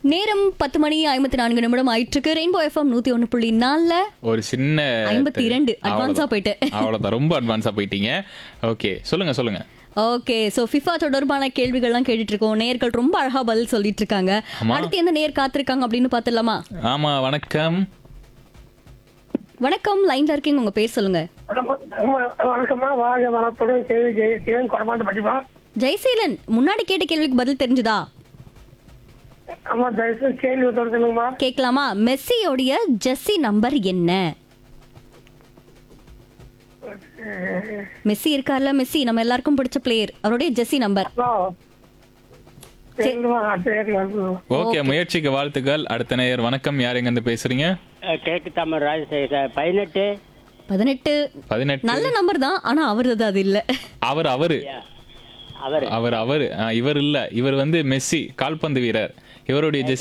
நேரம் பத்து மணி ஐம்பத்தி நான்கு நிமிடம் ஆயிட்டு இருக்கு ரெயின்போ எஃப்எம் நூத்தி ஒண்ணு புள்ளி நாலுல ஒரு சின்ன ஐம்பத்தி இரண்டு அட்வான்ஸா அவ்வளவுதான். போயிட்டு அவ்வளவுதான் ரொம்ப அட்வான்ஸா போயிட்டீங்க ஓகே சொல்லுங்க சொல்லுங்க ஓகே சோ ஃபிஃபா தொடர்பான கேள்விகள்லாம் கேட்டுட்டு இருக்கோம் நேர்கள் ரொம்ப அழகா பதில் சொல்லிட்டு இருக்காங்க ஆமா. அடுத்து எந்த நேர் காத்திருக்காங்க அப்படின்னு பாத்துடலாமா ஆமா வணக்கம் வணக்கம் லைன்ல இருக்கீங்க உங்க பேர் சொல்லுங்க வணக்கம்மா வாழ்க வளத்துடன் கேள்வி ஜெயசீலன் குடமாண்டு படிப்பா ஜெயசீலன் முன்னாடி கேட்ட கேள்விக்கு பதில் தெரிஞ்சுதா அம்மா தயவுசெய்து கேள்வி சொல்லுங்கம்மா கேட்கலாமா மெஸ்ஸியோடைய ஜெஸ்ஸி நம்பர் என்ன மெஸ்ஸி இருக்கார்ல மெஸ்ஸி நம்ம எல்லாருக்கும் பிடிச்ச பிளேயர் அவருடைய ஜெஸ்ஸி நம்பர் சரிங்கம்மா சரி வந்து ஓகே முயற்சிக்கு வாழ்த்துக்கள் அடுத்த நேயர் வணக்கம் யார் எங்க இருந்து பேசுறீங்க கிழக்கு தமிழ் ராஜசேகர் பதினெட்டு பதினெட்டு பதினெட்டு நல்ல நம்பர் தான் ஆனா அவரது அது இல்ல அவர் அவரு அவர் அவர் அவர் ஆ, இவர் இல்ல இவர் வந்து மெஸ்ஸி கால்பந்து வீரர் இவருடைய ஜெஸ்ஸி